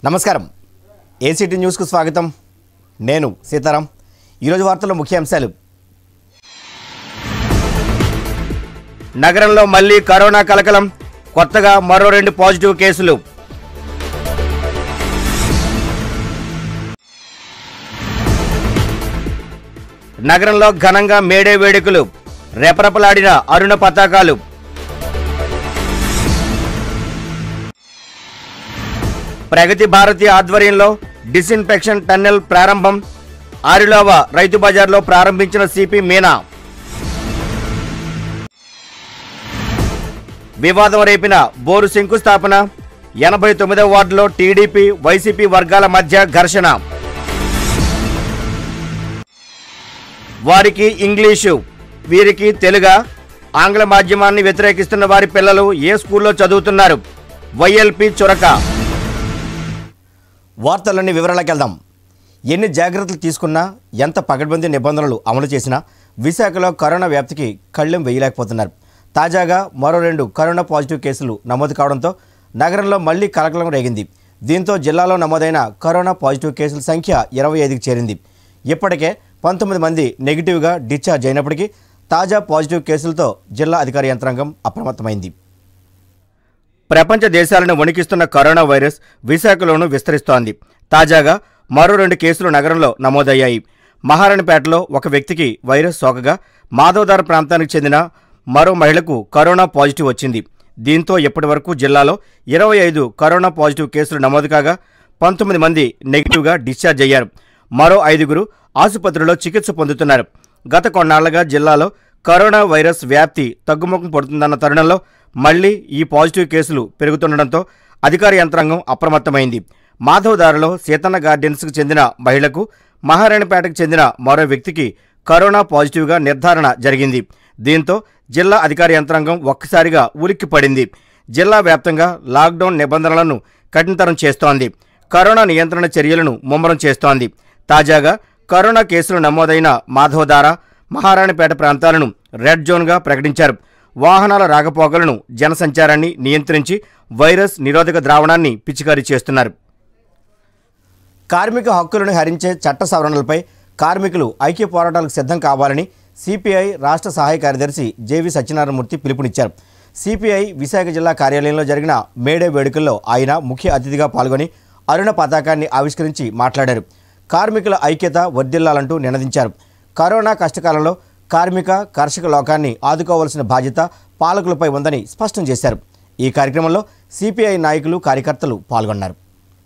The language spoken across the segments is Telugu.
నమస్కారం ఏసీటీ న్యూస్కు స్వాగతం నేను సీతారాం ఈరోజు వార్తల్లో ముఖ్య అంశాలు నగరంలో మళ్లీ కరోనా కలకలం కొత్తగా మరో రెండు పాజిటివ్ కేసులు నగరంలో ఘనంగా మేడే వేడుకలు రెపరెపలాడిన అరుణ పతాకాలు ప్రగతి భారతి ఆధ్వర్యంలో డిస్ఇన్ఫెక్షన్ టన్నెల్ ప్రారంభం ఆరిలోవ రైతు బజార్లో ప్రారంభించిన సిపి మీనా వివాదం రేపిన బోరు శంకుస్థాపన ఎనభై తొమ్మిదవ వార్డులో టీడీపీ వైసీపీ వర్గాల మధ్య ఘర్షణ వారికి ఇంగ్లీషు వీరికి తెలుగా ఆంగ్ల మాధ్యమాన్ని వ్యతిరేకిస్తున్న వారి పిల్లలు ఏ స్కూల్లో చదువుతున్నారు వైఎల్పి చొరక వార్తలన్నీ వివరాలకు వెళ్దాం ఎన్ని జాగ్రత్తలు తీసుకున్నా ఎంత పకడ్బందీ నిబంధనలు అమలు చేసినా విశాఖలో కరోనా వ్యాప్తికి కళ్ళెం వేయలేకపోతున్నారు తాజాగా మరో రెండు కరోనా పాజిటివ్ కేసులు నమోదు కావడంతో నగరంలో మళ్లీ కలకలం రేగింది దీంతో జిల్లాలో నమోదైన కరోనా పాజిటివ్ కేసుల సంఖ్య ఇరవై ఐదుకి చేరింది ఇప్పటికే పంతొమ్మిది మంది నెగిటివ్గా డిశ్చార్జ్ అయినప్పటికీ తాజా పాజిటివ్ కేసులతో జిల్లా అధికార యంత్రాంగం అప్రమత్తమైంది ప్రపంచ దేశాలను వణికిస్తున్న కరోనా వైరస్ విశాఖలోనూ విస్తరిస్తోంది తాజాగా మరో రెండు కేసులు నగరంలో నమోదయ్యాయి మహారాణిపేటలో ఒక వ్యక్తికి వైరస్ సోకగా మాధవదార ప్రాంతానికి చెందిన మరో మహిళకు కరోనా పాజిటివ్ వచ్చింది దీంతో ఇప్పటివరకు జిల్లాలో ఇరవై ఐదు కరోనా పాజిటివ్ కేసులు నమోదు కాగా పంతొమ్మిది మంది నెగిటివ్గా డిశ్చార్జ్ అయ్యారు మరో ఐదుగురు ఆసుపత్రిలో చికిత్స పొందుతున్నారు గత కొన్నాళ్లుగా జిల్లాలో కరోనా వైరస్ వ్యాప్తి తగ్గుముఖం పడుతుందన్న తరుణంలో మళ్లీ ఈ పాజిటివ్ కేసులు పెరుగుతుండటంతో అధికార యంత్రాంగం అప్రమత్తమైంది మాధవదారలో సీతన్న గార్డెన్స్కు చెందిన మహిళకు మహారాణిపేటకు చెందిన మరో వ్యక్తికి కరోనా పాజిటివ్గా నిర్ధారణ జరిగింది దీంతో జిల్లా అధికార యంత్రాంగం ఒక్కసారిగా ఉలిక్కి పడింది జిల్లా వ్యాప్తంగా లాక్డౌన్ నిబంధనలను కఠినతరం చేస్తోంది కరోనా నియంత్రణ చర్యలను ముమ్మరం చేస్తోంది తాజాగా కరోనా కేసులు నమోదైన మాధవదార మహారాణిపేట ప్రాంతాలను రెడ్ జోన్గా ప్రకటించారు వాహనాల రాకపోకలను జనసంచారాన్ని నియంత్రించి వైరస్ నిరోధక ద్రావణాన్ని పిచికారీ చేస్తున్నారు కార్మిక హక్కులను హరించే చట్ట సవరణలపై కార్మికులు ఐక్య పోరాటాలకు సిద్ధం కావాలని సిపిఐ రాష్ట్ర సహాయ కార్యదర్శి జేవి సత్యనారాయణమూర్తి పిలుపునిచ్చారు సిపిఐ విశాఖ జిల్లా కార్యాలయంలో జరిగిన మేడే వేడుకల్లో ఆయన ముఖ్య అతిథిగా పాల్గొని అరుణ పతాకాన్ని ఆవిష్కరించి మాట్లాడారు కార్మికుల ఐక్యత వర్ధిల్లాలంటూ నినదించారు కరోనా కష్టకాలంలో కార్మిక కర్షక లోకాన్ని ఆదుకోవాల్సిన బాధ్యత పాలకులపై ఉందని స్పష్టం చేశారు ఈ కార్యక్రమంలో సిపిఐ నాయకులు కార్యకర్తలు పాల్గొన్నారు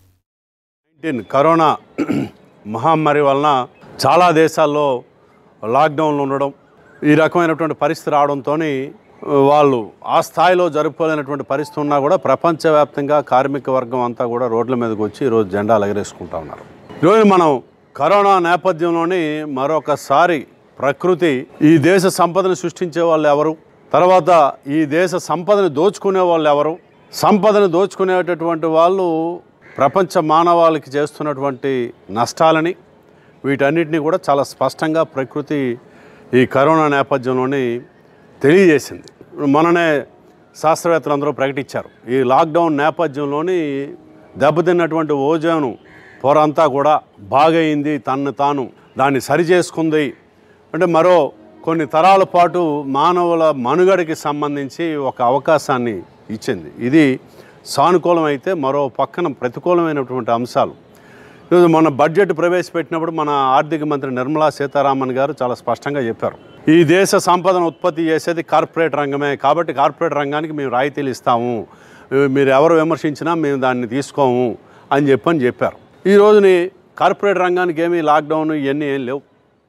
నైన్టీన్ కరోనా మహమ్మారి వలన చాలా దేశాల్లో లాక్డౌన్లు ఉండడం ఈ రకమైనటువంటి పరిస్థితి రావడంతో వాళ్ళు ఆ స్థాయిలో జరుపుకోలేనటువంటి పరిస్థితి ఉన్నా కూడా ప్రపంచవ్యాప్తంగా కార్మిక వర్గం అంతా కూడా రోడ్ల మీదకి వచ్చి ఈరోజు జెండాలు ఎగరేసుకుంటా ఉన్నారు ఈరోజు మనం కరోనా నేపథ్యంలోని మరొకసారి ప్రకృతి ఈ దేశ సంపదను సృష్టించే వాళ్ళు ఎవరు తర్వాత ఈ దేశ సంపదను దోచుకునే వాళ్ళు ఎవరు సంపదను దోచుకునేటటువంటి వాళ్ళు ప్రపంచ మానవాళికి చేస్తున్నటువంటి నష్టాలని వీటన్నిటిని కూడా చాలా స్పష్టంగా ప్రకృతి ఈ కరోనా నేపథ్యంలోని తెలియజేసింది మొన్ననే శాస్త్రవేత్తలు అందరూ ప్రకటించారు ఈ లాక్డౌన్ నేపథ్యంలోని దెబ్బతిన్నటువంటి ఓజోను పొర అంతా కూడా బాగయింది తన్ను తాను దాన్ని సరి చేసుకుంది అంటే మరో కొన్ని తరాల పాటు మానవుల మనుగడకి సంబంధించి ఒక అవకాశాన్ని ఇచ్చింది ఇది సానుకూలం అయితే మరో పక్కన ప్రతికూలమైనటువంటి అంశాలు ఈరోజు మన బడ్జెట్ ప్రవేశపెట్టినప్పుడు మన ఆర్థిక మంత్రి నిర్మలా సీతారామన్ గారు చాలా స్పష్టంగా చెప్పారు ఈ దేశ సంపదను ఉత్పత్తి చేసేది కార్పొరేట్ రంగమే కాబట్టి కార్పొరేట్ రంగానికి మేము రాయితీలు ఇస్తాము మీరు ఎవరు విమర్శించినా మేము దాన్ని తీసుకోము అని చెప్పని చెప్పారు ఈ రోజుని కార్పొరేట్ రంగానికి ఏమీ లాక్డౌన్ ఇవన్నీ ఏం లేవు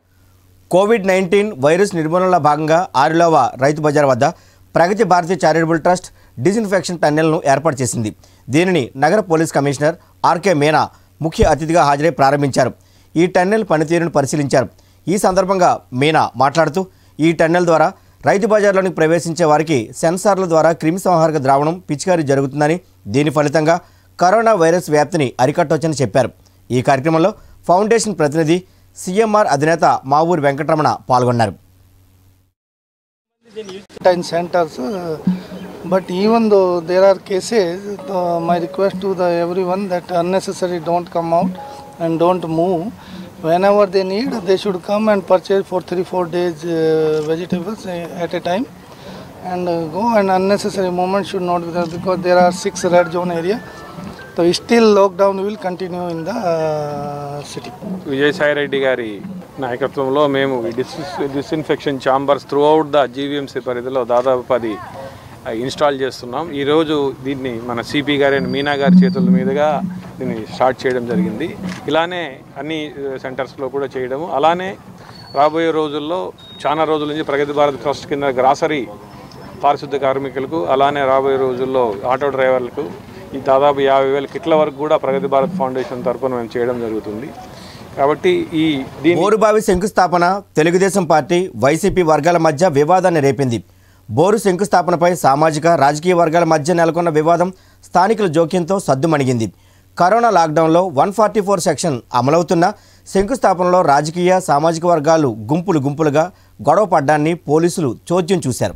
కోవిడ్ నైన్టీన్ వైరస్ నిర్మూలనలో భాగంగా ఆరిలోవ రైతు బజార్ వద్ద Pragathi Bharathi charitable trust disinfection టన్నెల్ను ఏర్పాటు చేసింది దీనిని నగర పోలీస్ కమిషనర్ ఆర్కే మీనా ముఖ్య అతిథిగా హాజరై ప్రారంభించారు ఈ టన్నెల్ పనితీరును పరిశీలించారు ఈ సందర్భంగా మీనా మాట్లాడుతూ ఈ టన్నెల్ ద్వారా రైతు బజార్లోనికి ప్రవేశించే వారికి సెన్సార్ల ద్వారా క్రిమి సంహారక ద్రావణం పిచికారీ జరుగుతుందని దీని ఫలితంగా కరోనా వైరస్ వ్యాప్తిని అరికట్టవచ్చని చెప్పారు ఈ కార్యక్రమంలో ఫౌండేషన్ ప్రతినిధి సీఎంఆర్ అధినేత మావూరి వెంకటరమణ పాల్గొన్నారు quarantine centres But even though there are cases, the, my request to the everyone that unnecessary don't come out and don't move. Whenever they need, they should come and purchase for three four days uh, vegetables uh, at a time, and uh, go. And unnecessary movement should not be there because there are six red zone area. So still lockdown will continue in the uh, city. Vijayasai Reddy గారి నాయకత్వంలో మేము ఈ dis disinfection chambers throughout the GVMC పరిధిలో దాదాపు పది ఆ, ఇన్స్టాల్ చేస్తున్నాం ఈరోజు దీన్ని మన సిపి గారి అండ్ మీనా గారి చేతుల మీదుగా దీన్ని స్టార్ట్ చేయడం జరిగింది ఇలానే అన్ని ఆ, సెంటర్స్లో కూడా చేయడము అలానే రాబోయే రోజుల్లో చాలా రోజుల నుంచి ప్రగతి భారత్ ట్రస్ట్ కింద గ్రాసరీ పారిశుద్ధ కార్మికులకు అలానే రాబోయే రోజుల్లో ఆటో డ్రైవర్లకు ఈ దాదాపు యాభై వేల కిట్ల వరకు కూడా ప్రగతి భారత్ ఫౌండేషన్ తరఫున మేము చేయడం జరుగుతుంది కాబట్టి ఈ దీని బోరుబావి శంకుస్థాపన తెలుగుదేశం పార్టీ వైసీపీ వర్గాల మధ్య వివాదాన్ని రేపింది బోరు శంకుస్థాపనపై సామాజిక రాజకీయ వర్గాల మధ్య నెలకొన్న వివాదం స్థానికుల జోక్యంతో సద్దుమణిగింది కరోనా లాక్డౌన్లో వన్ ఫార్టీ ఫోర్ సెక్షన్ అమలవుతున్న శంకుస్థాపనలో రాజకీయ సామాజిక వర్గాలు గుంపులు గుంపులుగా గొడవ పడ్డాన్ని పోలీసులు చోద్యం చూశారు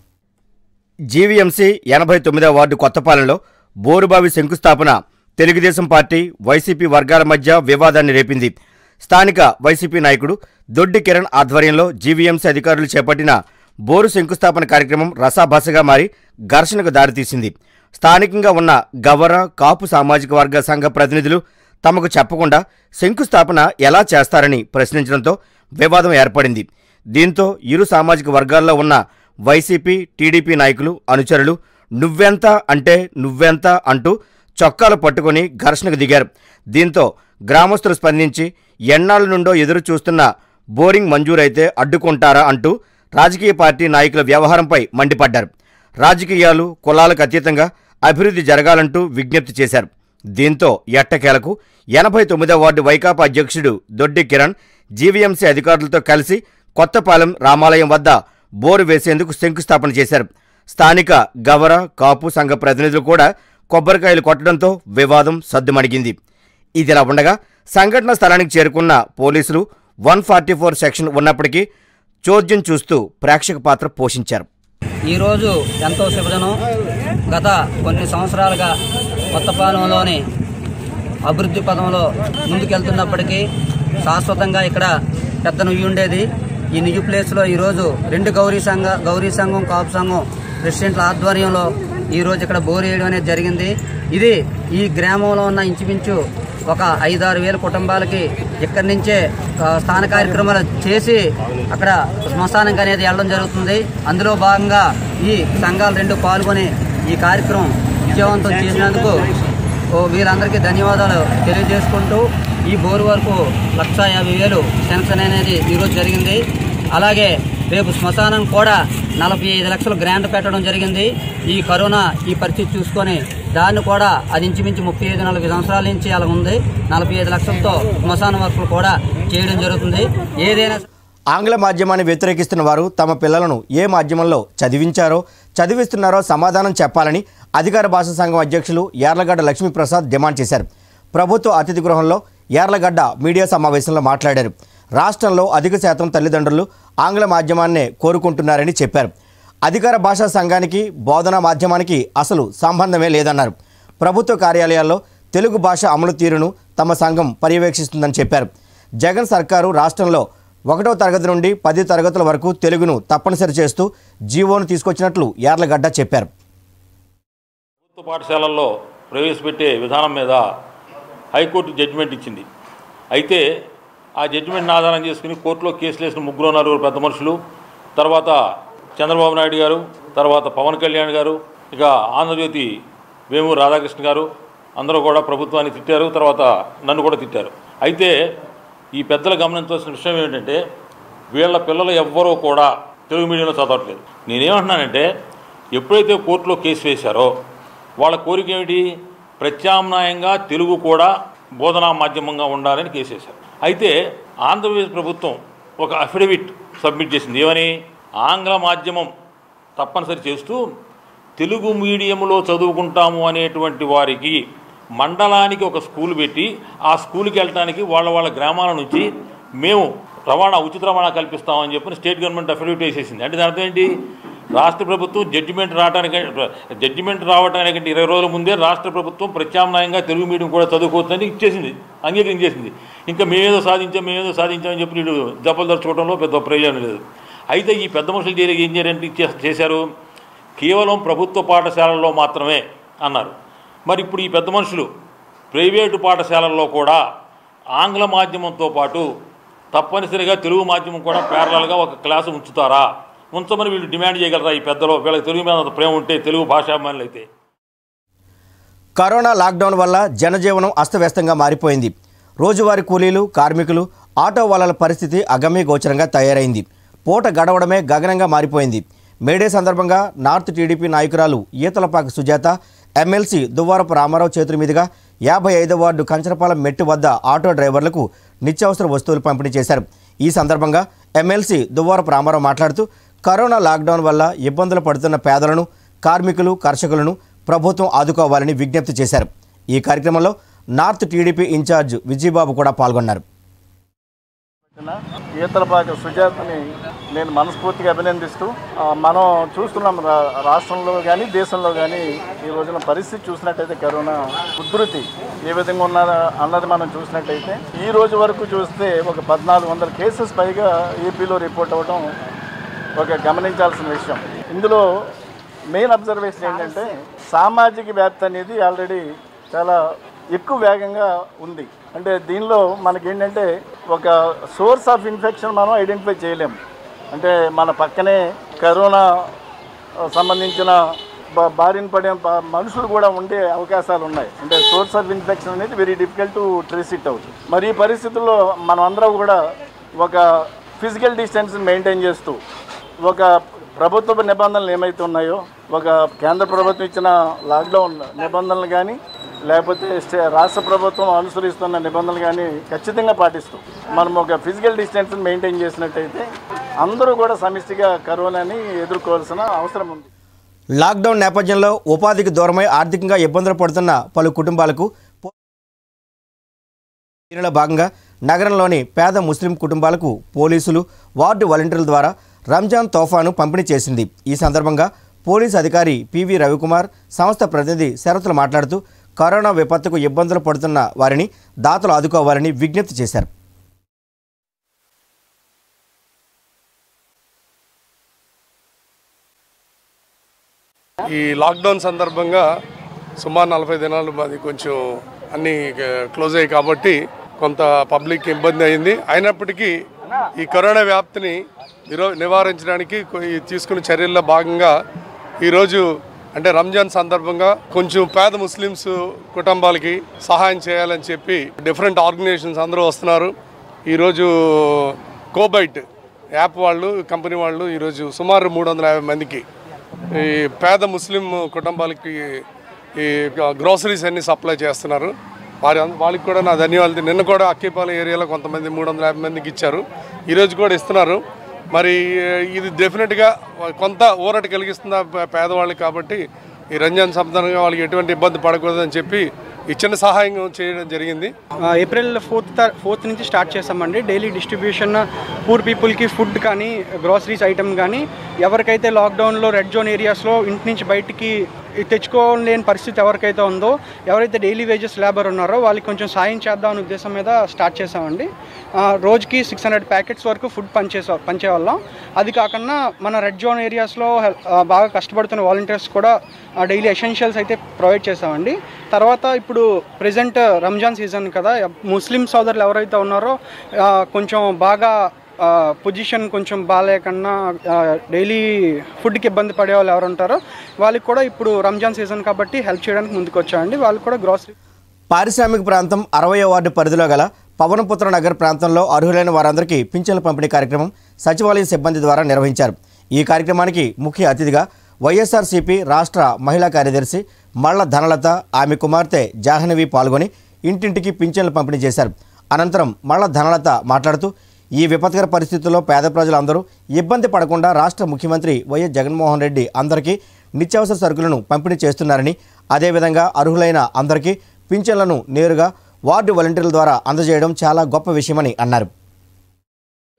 జీవీఎంసీ ఎనభై తొమ్మిదవ వార్డు కొత్తపాలెంలో బోరుబావి శంకుస్థాపన తెలుగుదేశం పార్టీ వైసీపీ వర్గాల మధ్య వివాదాన్ని రేపింది స్థానిక వైసీపీ నాయకుడు దొడ్డి కిరణ్ ఆధ్వర్యంలో జీవీఎంసీ అధికారులు చేపట్టిన బోరు శంకుస్థాపన కార్యక్రమం రసాభాసగా మారి ఘర్షణకు దారితీసింది స్థానికంగా ఉన్న గవర కాపు సామాజిక వర్గ సంఘ ప్రతినిధులు తమకు చెప్పకుండా శంకుస్థాపన ఎలా చేస్తారని ప్రశ్నించడంతో వివాదం ఏర్పడింది దీంతో ఇరు సామాజిక వర్గాల్లో ఉన్న వైసీపీ టీడీపీ నాయకులు అనుచరులు నువ్వెంత అంటే నువ్వెంత అంటూ చొక్కాలు పట్టుకొని ఘర్షణకు దిగారు దీంతో గ్రామస్తులు స్పందించి ఎన్నాళ్ళ నుండో ఎదురు చూస్తున్న బోరింగ్ మంజూరైతే అడ్డుకుంటారా అంటూ రాజకీయ పార్టీ నాయకుల వ్యవహారంపై మండిపడ్డారు రాజకీయాలు కులాలకు అతీతంగా అభివృద్ధి జరగాలంటూ విజ్ఞప్తి చేశారు దీంతో ఎట్టకేలకు ఎనభై తొమ్మిదవ వార్డు వైకాపా అధ్యక్షుడు దొడ్డి కిరణ్ జీవీఎంసీ అధికారులతో కలిసి కొత్తపాలెం రామాలయం వద్ద బోరు వేసేందుకు శంకుస్థాపన చేశారు స్థానిక గవర కాపు సంఘ ప్రతినిధులు కూడా కొబ్బరికాయలు కొట్టడంతో వివాదం సద్దుమణిగింది ఇదిలా ఉండగా సంఘటన స్థలానికి చేరుకున్న పోలీసులు వన్ ఫార్టీ ఫోర్ సెక్షన్ ఉన్నప్పటికీ చోద్యం చూస్తూ ప్రేక్షక పాత్ర పోషించారు ఈరోజు ఎంతో శుభదినం గత కొన్ని సంవత్సరాలుగా కొత్తపాలెంలోని అభివృద్ధి పదంలో ముందుకెళ్తున్నప్పటికీ శాశ్వతంగా ఇక్కడ పెద్ద నుయ్యి ఉండేది ఈ నుయ్యి ప్లేస్లో ఈరోజు రెండు గౌరీ సంఘ గౌరీ సంఘం కాపు సంఘం ప్రెసిడెంట్ల ఆధ్వర్యంలో ఈరోజు ఇక్కడ బోరు వేయడం అనేది జరిగింది ఇది ఈ గ్రామంలో ఉన్న ఇంచుమించు ఒక ఐదారు వేల కుటుంబాలకి ఇక్కడి నుంచే ఆ, స్థాన కార్యక్రమాలు చేసి అక్కడ శ్మశానంకి అనేది వెళ్ళడం జరుగుతుంది అందులో భాగంగా ఈ సంఘాలు రెండు పాల్గొని ఈ కార్యక్రమం విజయవంతం చేసినందుకు ఓ వీరందరికీ ధన్యవాదాలు తెలియజేసుకుంటూ ఈ బోరు వరకు లక్ష యాభై వేలు శాంక్షన్ అనేది ఈరోజు జరిగింది అలాగే రేపు శ్మశానం కూడా నలభై ఐదు లక్షలు గ్రాంట్ పెట్టడం జరిగింది ఈ కరోనా ఈ పరిస్థితి చూసుకొని దాన్ని కూడా అది ఇంచుమించు ముప్పై ఐదు నలభై సంవత్సరాల నుంచి అలా ఉంది నలభై ఐదు లక్షలతో శ్మశాన వర్కులు కూడా చేయడం జరుగుతుంది ఏదైనా ఆంగ్ల మాధ్యమాన్ని వ్యతిరేకిస్తున్న వారు తమ పిల్లలను ఏ మాధ్యమంలో చదివించారో చదివిస్తున్నారో సమాధానం చెప్పాలని అధికార భాషా సంఘం అధ్యక్షులు యార్లగడ్డ లక్ష్మీప్రసాద్ డిమాండ్ చేశారు ప్రభుత్వ అతిథి గృహంలో యార్లగడ్డ మీడియా సమావేశంలో మాట్లాడారు రాష్ట్రంలో అధిక శాతం తల్లిదండ్రులు ఆంగ్ల మాధ్యమాన్నే కోరుకుంటున్నారని చెప్పారు అధికార భాషా సంఘానికి బోధనా మాధ్యమానికి అసలు సంబంధమే లేదన్నారు ప్రభుత్వ కార్యాలయాల్లో తెలుగు భాష అమలు తీరును తమ సంఘం పర్యవేక్షిస్తుందని చెప్పారు జగన్ సర్కారు రాష్ట్రంలో ఒకటో తరగతి నుండి పది తరగతుల వరకు తెలుగును తప్పనిసరి చేస్తూ జీవోను తీసుకొచ్చినట్లు యార్లగడ్డ చెప్పారు ప్రభుత్వ పాఠశాలల్లో ప్రవేశపెట్టే విధానం మీద హైకోర్టు జడ్జిమెంట్ ఇచ్చింది అయితే ఆ జడ్జిమెంట్ని ఆధారం చేసుకుని కోర్టులో కేసులు వేసిన ముగ్గురు నలుగురు పెద్ద మనుషులు తర్వాత చంద్రబాబు నాయుడు గారు తర్వాత పవన్ కళ్యాణ్ గారు ఇక ఆంధ్రజ్యోతి వేమూరు రాధాకృష్ణ గారు అందరూ కూడా ప్రభుత్వాన్ని తిట్టారు తర్వాత నన్ను కూడా తిట్టారు అయితే ఈ పెద్దలు గమనించవలసిన విషయం ఏంటంటే వీళ్ళ పిల్లలు ఎవ్వరూ కూడా తెలుగు మీడియంలో చదవట్లేదు నేనేమంటున్నానంటే ఎప్పుడైతే కోర్టులో కేసు వేశారో వాళ్ళ కోరిక ఏమిటి ప్రత్యామ్నాయంగా తెలుగు కూడా బోధనా మాధ్యమంగా ఉండాలని కేసు వేశారు అయితే ఆంధ్రప్రదేశ్ ప్రభుత్వం ఒక అఫిడవిట్ సబ్మిట్ చేసింది ఏమని ఆంగ్ల మాధ్యమం తప్పనిసరి చేస్తూ తెలుగు మీడియంలో చదువుకుంటాము అనేటువంటి వారికి మండలానికి ఒక స్కూల్ పెట్టి ఆ స్కూల్కి వెళ్ళడానికి వాళ్ళ వాళ్ళ గ్రామాల నుంచి మేము రవాణా ఉచిత రవాణా కల్పిస్తామని చెప్పి స్టేట్ గవర్నమెంట్ అఫిడవిట్ వేసేసింది అంటే దాని అర్థం ఏంటి రాష్ట్ర ప్రభుత్వం జడ్జిమెంట్ రావడానికి జడ్జిమెంట్ రావడానికి ఇరవై రోజుల ముందే రాష్ట్ర ప్రభుత్వం ప్రత్యామ్నాయంగా తెలుగు మీడియం కూడా చదువుకోవచ్చని ఇచ్చేసింది అంగీకరించేసింది ఇంకా మేమేదో సాధించాం మేమేదో సాధించామని చెప్పి వీళ్ళు దెబ్బలు దర్చుకోవడంలో పెద్ద ప్రయోజనం లేదు అయితే ఈ పెద్ద మనుషులు చేరి ఏం చేయాలంటే ఇచ్చే- చేశారు కేవలం ప్రభుత్వ పాఠశాలల్లో మాత్రమే అన్నారు మరి ఇప్పుడు ఈ పెద్ద మనుషులు ప్రైవేటు పాఠశాలల్లో కూడా ఆంగ్ల మాధ్యమంతో పాటు తప్పనిసరిగా తెలుగు మాధ్యమం కూడా ప్యారలల్గా ఒక క్లాసు ఉంచుతారా ఉంచమని వీళ్ళు డిమాండ్ చేయగలరా ఈ పెద్దలు వీళ్ళకి తెలుగు మీద అంత ప్రేమ ఉంటే తెలుగు భాషాభిమానులు అయితే కరోనా లాక్డౌన్ వల్ల జనజీవనం అస్తవ్యస్తంగా మారిపోయింది రోజువారీ కూలీలు కార్మికులు ఆటో వాళ్ళ పరిస్థితి అగమ్య గోచరంగా తయారైంది పూట గడవడమే గగనంగా మారిపోయింది మేడే సందర్భంగా నార్త్ టీడీపీ నాయకురాలు ఈతలపాక సుజాత ఎమ్మెల్సీ దువ్వారపు రామారావు చేతుల మీదుగా యాభై ఐదో వార్డు కంచరపాలెం మెట్టు వద్ద ఆటో డ్రైవర్లకు నిత్యావసర వస్తువులు పంపిణీ చేశారు ఈ సందర్భంగా ఎమ్మెల్సీ దువ్వారపు రామారావు మాట్లాడుతూ కరోనా లాక్డౌన్ వల్ల ఇబ్బందులు పడుతున్న పేదలను కార్మికులు కర్షకులను ప్రభుత్వం ఆదుకోవాలని విజ్ఞప్తి చేశారు ఈ కార్యక్రమంలో నార్త్ టీడీపీ ఇన్ఛార్జ్ విజయబాబు కూడా పాల్గొన్నారు ఈతలపాక సుజాతని నేను మనస్ఫూర్తిగా అభినందిస్తూ ఆ, మనం చూస్తున్నాం రా- రాష్ట్రంలో కానీ దేశంలో కానీ ఈ రోజున పరిస్థితి చూసినట్టయితే కరోనా ఉధృతి ఏ విధంగా ఉన్నదా అన్నది మనం చూసినట్టయితే ఈ రోజు వరకు చూస్తే ఒక పద్నాలుగు వందల కేసెస్ పైగా ఏపీలో రిపోర్ట్ అవ్వడం ఒక గమనించాల్సిన విషయం ఇందులో మెయిన్ అబ్జర్వేషన్ ఏంటంటే సామాజిక వ్యాప్తి అనేది ఆల్రెడీ చాలా ఎక్కువ వేగంగా ఉంది అంటే దీనిలో మనకేంటంటే ఒక సోర్స్ ఆఫ్ ఇన్ఫెక్షన్ మనం ఐడెంటిఫై చేయలేం అంటే మన పక్కనే కరోనా ఆ, సంబంధించిన బా- బారిన పడే ప- మనుషులు కూడా ఉండే అవకాశాలు ఉన్నాయి అంటే సోర్స్ ఆఫ్ ఇన్ఫెక్షన్ అనేది very difficult to trace it out మరి ఈ పరిస్థితుల్లో మనం అందరం కూడా ఒక ఫిజికల్ డిస్టెన్స్ మెయింటైన్ చేస్తూ ఒక ప్రభుత్వ నిబంధనలు ఏమైతే ఉన్నాయో ఒక కేంద్ర ప్రభుత్వం ఇచ్చిన లాక్డౌన్ నిబంధనలు కానీ లేకపోతే స్టే రాష్ట్ర ప్రభుత్వం అనుసరిస్తున్న నిబంధనలు కానీ ఖచ్చితంగా పాటిస్తూ మనం ఒక ఫిజికల్ డిస్టెన్స్ మెయింటైన్ చేసినట్టయితే అందరూ కూడా సమిష్టిగా కరోనాని ఎదుర్కోవాల్సిన అవసరం ఉంది లాక్డౌన్ నేపథ్యంలో ఉపాధికి దూరమై ఆర్థికంగా ఇబ్బందులు పడుతున్న పలు కుటుంబాలకు పో- దీనిలో భాగంగా నగరంలోని పేద ముస్లిం కుటుంబాలకు పోలీసులు వార్డు వాలంటీర్ల ద్వారా రంజాన్ తోఫాను పంపిణీ చేసింది ఈ సందర్భంగా పోలీస్ అధికారి పివి రవికుమార్ సంస్థ ప్రతినిధి శరత్లు మాట్లాడుతూ కరోనా విపత్తుకు ఇబ్బందులు పడుతున్న వారిని దాతలు ఆదుకోవాలని విజ్ఞప్తి చేశారు ఈ లాక్డౌన్ సందర్భంగా సుమారు నలభై దినాలు మాది కొంచెం అన్నీ క్లోజ్ అయ్యాయి కాబట్టి కొంత పబ్లిక్ ఇబ్బంది అయింది అయినప్పటికీ ఈ కరోనా వ్యాప్తిని నిరో నివారించడానికి కొ- ఈ తీసుకున్న చర్యల్లో భాగంగా ఈరోజు అంటే రంజాన్ సందర్భంగా కొంచెం పేద ముస్లిమ్స్ కుటుంబాలకి సహాయం చేయాలని చెప్పి డిఫరెంట్ ఆర్గనైజేషన్స్ అందరూ వస్తున్నారు ఈరోజు కోబైట్ యాప్ వాళ్ళు కంపెనీ వాళ్ళు ఈరోజు సుమారు మూడు వందల యాభై మందికి ఈ పేద ముస్లిం కుటుంబాలకి ఈ గ్రోసరీస్ అన్ని సప్లై చేస్తున్నారు వారి వాళ్ళకి కూడా నా ధన్యవాదాలు నిన్న కూడా అక్కిపాలెం ఏరియాలో కొంతమంది మూడు వందల యాభై మందికి ఇచ్చారు ఈరోజు కూడా ఇస్తున్నారు మరి ఇది డెఫినెట్గా కొంత ఊరట కలిగిస్తుంది ఆ పే- పేదవాళ్ళకి కాబట్టి ఈ రంజాన్ సందర్భంగా వాళ్ళకి ఎటువంటి ఇబ్బంది పడకూడదని చెప్పి ఈ చిన్న సహాయం చేయడం జరిగింది ఆ, ఏప్రిల్ ఫోర్త్ త- ఫోర్త్ నుంచి స్టార్ట్ చేసామండి డైలీ డిస్ట్రిబ్యూషన్ పూర్ పీపుల్కి ఫుడ్ కానీ గ్రోసరీస్ ఐటమ్ కానీ ఎవరికైతే లాక్డౌన్లో రెడ్ జోన్ ఏరియాస్లో ఇంటి నుంచి బయటికి తెచ్చుకోలేని పరిస్థితి ఎవరికైతే ఉందో ఎవరైతే డైలీ వేజెస్ లేబర్ ఉన్నారో వాళ్ళకి కొంచెం సాయం చేద్దాం అనే ఉద్దేశం మీద స్టార్ట్ చేసామండి ఆ, రోజుకి సిక్స్ హండ్రెడ్ ప్యాకెట్స్ వరకు ఫుడ్ పంచేసా పంచేవాళ్ళం అది కాకుండా మన రెడ్ జోన్ ఏరియాస్లో హెల్- ఆ, బాగా కష్టపడుతున్న వాలంటీర్స్ కూడా డైలీ ఎసెన్షియల్స్ అయితే ప్రొవైడ్ చేసామండి తర్వాత ఇప్పుడు ప్రజెంట్ రంజాన్ సీజన్ కదా ముస్లిం సోదరులు ఎవరైతే ఉన్నారో ఆ, కొంచెం బాగా పొజిషన్ కొంచెం బాగాలేకన్నా డైలీ ఫుడ్కి ఇబ్బంది పడే వాళ్ళు ఎవరు ఉంటారో వాళ్ళకి కూడా ఇప్పుడు రంజాన్ సీజన్ కాబట్టి హెల్ప్ చేయడానికి ముందుకు వచ్చామండి వాళ్ళకి కూడా గ్రోసరీ పారిశ్రామిక ప్రాంతం అరవై వార్డు పరిధిలో గల పవనపుత్ర నగర్ ప్రాంతంలో అర్హులైన వారందరికీ పింఛన్ల పంపిణీ కార్యక్రమం సచివాలయ సిబ్బంది ద్వారా నిర్వహించారు ఈ కార్యక్రమానికి ముఖ్య అతిథిగా వైఎస్ఆర్సీపీ రాష్ట్ర మహిళా కార్యదర్శి మళ్ల ధనలత ఆమె కుమార్తె జాహ్నవి పాల్గొని ఇంటింటికి పింఛన్లు పంపిణీ చేశారు అనంతరం మళ్ల ధనలత మాట్లాడుతూ ఈ విపత్కర పరిస్థితుల్లో పేద ప్రజలందరూ ఇబ్బంది పడకుండా రాష్ట్ర ముఖ్యమంత్రి వైఎస్ జగన్మోహన్ రెడ్డి అందరికీ నిత్యావసర సరుకులను పంపిణీ చేస్తున్నారని అదేవిధంగా అర్హులైన అందరికీ పింఛన్లను నేరుగా వార్డు వాలంటీర్ల ద్వారా అందజేయడం చాలా గొప్ప విషయమని అన్నారు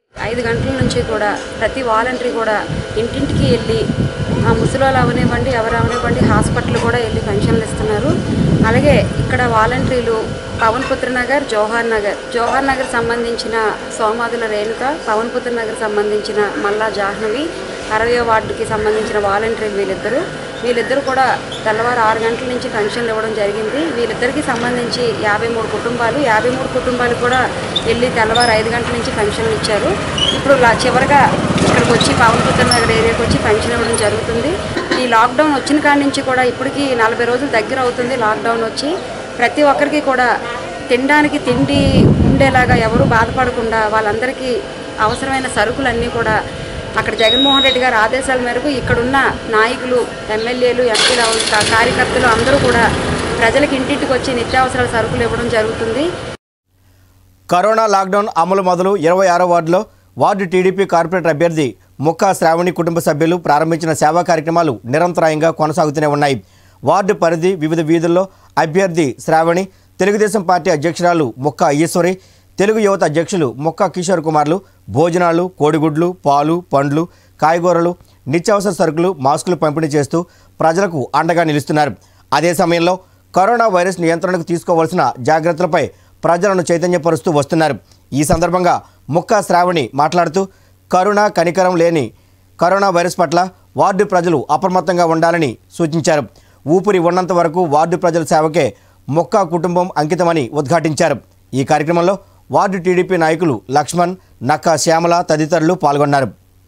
ఐదు గంటల నుంచి కూడా ప్రతి వాలంటరీ కూడా ఇంటింటికి వెళ్ళి ఆ ముసలోళ్ళు అవనివ్వండి ఎవరు అవనివ్వండి హాస్పిటల్ కూడా వెళ్ళి పెన్షన్లు ఇస్తున్నారు అలాగే ఇక్కడ వాలంటీర్లు పవన్ పుత్ర నగర్ జవహర్ నగర్ జవహర్ నగర్ సంబంధించిన సోమాదుల రేణుక పవన్ పుత్ర నగర్ సంబంధించిన మల్లా జాహ్నవి అరవయో వార్డుకి సంబంధించిన వాలంటీర్లు వీళ్ళిద్దరూ వీళ్ళిద్దరూ కూడా తెల్లవారు ఆరు గంటల నుంచి పెన్షన్లు ఇవ్వడం జరిగింది వీళ్ళిద్దరికి సంబంధించి యాభై మూడు కుటుంబాలు యాభై మూడు కుటుంబాలు కూడా వెళ్ళి తెల్లవారు ఐదు గంటల నుంచి పెన్షన్లు ఇచ్చారు ఇప్పుడు లా- చివరగా ఇక్కడికి వచ్చి పవన్ పుత్ర నగర్ ఏరియాకి వచ్చి పెన్షన్ ఇవ్వడం జరుగుతుంది ఈ లాక్డౌన్ వచ్చిన కాడి నుంచి కూడా ఇప్పటికి నలభై రోజులు దగ్గర అవుతుంది లాక్డౌన్ వచ్చి ప్రతి ఒక్కరికి కూడా తినడానికి తిండి ఉండేలాగా ఎవరు బాధపడకుండా వాళ్ళందరికీ అవసరమైన సరుకులన్నీ కూడా అక్కడ జగన్మోహన్ రెడ్డి గారి ఆదేశాల మేరకు ఇక్కడున్న నాయకులు ఎమ్మెల్యేలు ఎంపీలు కా- కార్యకర్తలు అందరూ కూడా ప్రజలకు ఇంటింటికి వచ్చి నిత్యావసరాల సరుకులు ఇవ్వడం జరుగుతుంది కరోనా లాక్డౌన్ అమలు మొదలు ఇరవై ఆరో వార్డులో వార్డు టీడీపీ కార్పొరేటర్ అభ్యర్థి ముక్కా శ్రావణి కుటుంబ సభ్యులు ప్రారంభించిన సేవా కార్యక్రమాలు నిరంతరాయంగా కొనసాగుతూనే ఉన్నాయి వార్డు పరిధి వివిధ వీధుల్లో అభ్యర్థి శ్రావణి తెలుగుదేశం పార్టీ అధ్యక్షురాలు ముక్కా ఈశ్వరి తెలుగు యువత అధ్యక్షులు ముక్కా కిషోర్ కుమార్లు భోజనాలు కోడిగుడ్లు పాలు పండ్లు కాయగూరలు నిత్యావసర సరుకులు మాస్కులు పంపిణీ చేస్తూ ప్రజలకు అండగా నిలుస్తున్నారు అదే సమయంలో కరోనా వైరస్ నియంత్రణకు తీసుకోవాల్సిన జాగ్రత్తలపై ప్రజలను చైతన్యపరుస్తూ వస్తున్నారు ఈ సందర్భంగా ముక్కా శ్రావణి మాట్లాడుతూ కరుణ కనికరం లేని కరోనా వైరస్ పట్ల వార్డు ప్రజలు అప్రమత్తంగా ఉండాలని సూచించారు ఊపిరి ఉన్నంత వరకు వార్డు ప్రజల సేవకే మొక్కా కుటుంబం అంకితమని ఉద్ఘాటించారు ఈ కార్యక్రమంలో వార్డు టీడీపీ నాయకులు లక్ష్మణ్ నక్కా శ్యామల తదితరులు పాల్గొన్నారు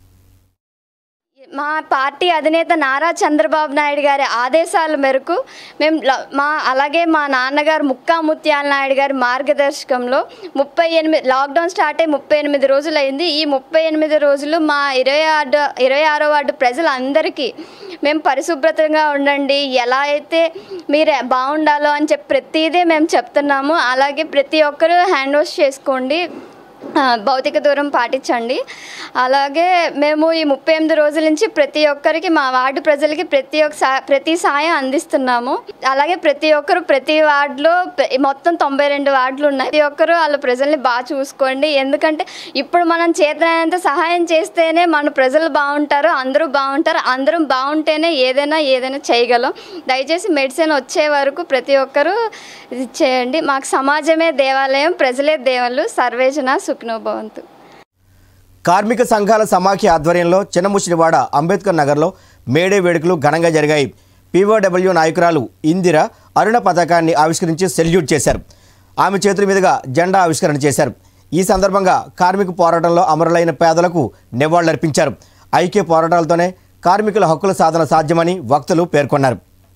మా పార్టీ అధినేత నారా చంద్రబాబు నాయుడు గారి ఆదేశాల మేరకు మేము ల- మా అలాగే మా నాన్నగారు ముక్కా ముత్యాల నాయుడు గారి మార్గదర్శకంలో ముప్పై ఎనిమిది లాక్డౌన్ స్టార్ట్ అయ్యి ముప్పై ఎనిమిది రోజులు అయింది ఈ ముప్పై ఎనిమిది రోజులు మా ఇరవై ఆరు ఇరవై ఆరో వార్డు ప్రజలందరికీ మేము పరిశుభ్రతంగా ఉండండి ఎలా అయితే మీరు బాగుండాలో అని చెప్పి ప్రతిదీ మేము చెప్తున్నాము అలాగే ప్రతి ఒక్కరూ హ్యాండ్ వాష్ చేసుకోండి ఆ, భౌతిక దూరం పాటించండి అలాగే మేము ఈ ముప్పై ఎనిమిది రోజుల నుంచి ప్రతి ఒక్కరికి మా వార్డు ప్రజలకి ప్రతి ఒక్క సా ప్రతి సాయం అందిస్తున్నాము అలాగే ప్రతి ఒక్కరు ప్రతి వార్డులో ప్ర- మొత్తం తొంభై రెండు వార్డులు ఉన్నాయి ప్రతి ఒక్కరు వాళ్ళ ప్రజల్ని బాగా చూసుకోండి ఎందుకంటే ఇప్పుడు మనం చేతనైనంత సహాయం చేస్తేనే మన ప్రజలు బాగుంటారు అందరూ బాగుంటారు అందరం బాగుంటేనే ఏదైనా ఏదైనా చేయగలం దయచేసి మెడిసిన్ వచ్చే వరకు ప్రతి ఒక్కరూ ఇది చేయండి మాకు సమాజమే దేవాలయం ప్రజలే దేవుళ్ళు సర్వేజన సుఖ్నోభవంతు కార్మిక సంఘాల సమాఖ్య ఆధ్వర్యంలో చిన్నముషిడివాడ అంబేద్కర్ నగర్లో మేడే వేడుకలు ఘనంగా జరిగాయి పీఓడబ్ల్యూ నాయకురాలు ఇందిర అరుణ పథకాన్ని ఆవిష్కరించి సెల్యూట్ చేశారు ఆమె చేతుల మీదుగా జెండా ఆవిష్కరణ చేశారు ఈ సందర్భంగా కార్మిక పోరాటంలో అమరులైన పేదలకు నివాళులర్పించారు ఐక్య పోరాటాలతోనే కార్మికుల హక్కుల సాధన సాధ్యమని వక్తలు పేర్కొన్నారు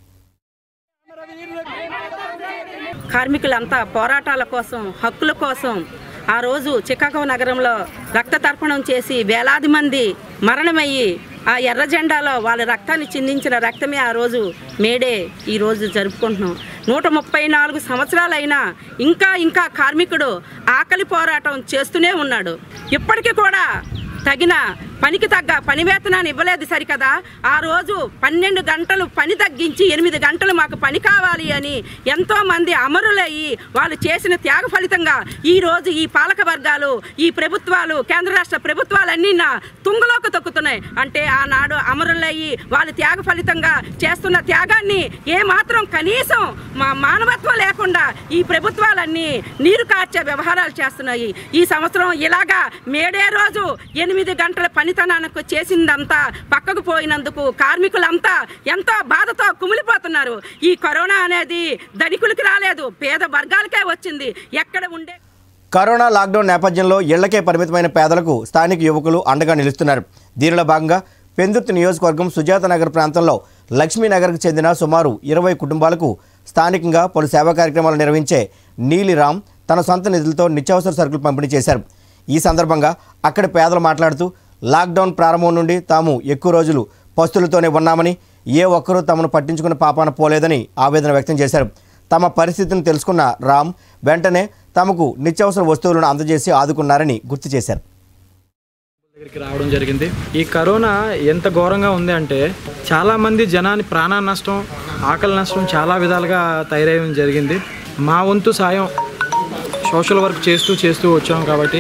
కార్మికులంతా పోరాటాల కోసం హక్కుల కోసం ఆ రోజు చికాగో నగరంలో రక్త తర్పణం చేసి వేలాది మంది మరణమయ్యి ఆ ఎర్ర జెండాలో వాళ్ళ రక్తాన్ని చిందించిన రక్తమే ఆ రోజు మేడే ఈ రోజు జరుపుకుంటున్నాం నూట ముప్పై నాలుగు సంవత్సరాలైనా ఇంకా ఇంకా కార్మికుడు ఆకలి పోరాటం చేస్తూనే ఉన్నాడు ఇప్పటికీ కూడా తగిన పనికి తగ్గ పని వేతనాన్ని ఇవ్వలేదు సరికదా ఆ రోజు పన్నెండు గంటలు పని తగ్గించి ఎనిమిది గంటలు మాకు పని కావాలి అని ఎంతో మంది అమరులయ్యి వాళ్ళు చేసిన త్యాగ ఫలితంగా ఈ రోజు ఈ పాలక వర్గాలు ఈ ప్రభుత్వాలు కేంద్ర రాష్ట్ర ప్రభుత్వాలన్నీ నా తుంగలోకి తొక్కుతున్నాయి అంటే ఆనాడు అమరులయ్యి వాళ్ళ త్యాగ ఫలితంగా చేస్తున్న త్యాగాన్ని ఏ మాత్రం కనీసం మా మానవత్వం లేకుండా ఈ ప్రభుత్వాలన్నీ నీరు కార్చే వ్యవహారాలు చేస్తున్నాయి ఈ సంవత్సరం ఇలాగా మేడే రోజు ఎనిమిది గంటల పనితనానికి చేసిందంతా పక్కకు పోయినందుకు కార్మికులంతా ఎంతో బాధతో కుమిలిపోతున్నారు ఈ కరోనా అనేది ధనికులకి రాలేదు పేద వర్గాలకే వచ్చింది ఎక్కడ ఉండే కరోనా లాక్డౌన్ నేపథ్యంలో ఇళ్లకే పరిమితమైన పేదలకు స్థానిక యువకులు అండగా నిలుస్తున్నారు దీనిలో భాగంగా పెందుర్తి నియోజకవర్గం సుజాత నగర్ ప్రాంతంలో లక్ష్మీనగర్కు చెందిన సుమారు ఇరవై కుటుంబాలకు స్థానికంగా పలు సేవా కార్యక్రమాలు నిర్వహించే నీలిరామ్ తన సొంత నిధులతో నిత్యావసర సరుకులు పంపిణీ చేశారు ఈ సందర్భంగా అక్కడి పేదలు మాట్లాడుతూ లాక్డౌన్ ప్రారంభం నుండి తాము ఎక్కువ రోజులు పస్తులతోనే ఉన్నామని ఏ ఒక్కరూ తమను పట్టించుకున్న పాపాన పోలేదని ఆవేదన వ్యక్తం చేశారు తమ పరిస్థితిని తెలుసుకున్న రామ్ వెంటనే తమకు నిత్యావసర వస్తువులను అందజేసి ఆదుకున్నారని గుర్తు చేశారు దగ్గరికి రావడం జరిగింది ఈ కరోనా ఎంత ఘోరంగా ఉంది అంటే చాలా మంది జనాన్ని ప్రాణ నష్టం ఆకలి నష్టం చాలా విధాలుగా తయారయ్యడం జరిగింది మా వంతు సాయం సోషల్ వర్క్ చేస్తూ చేస్తూ వచ్చాం కాబట్టి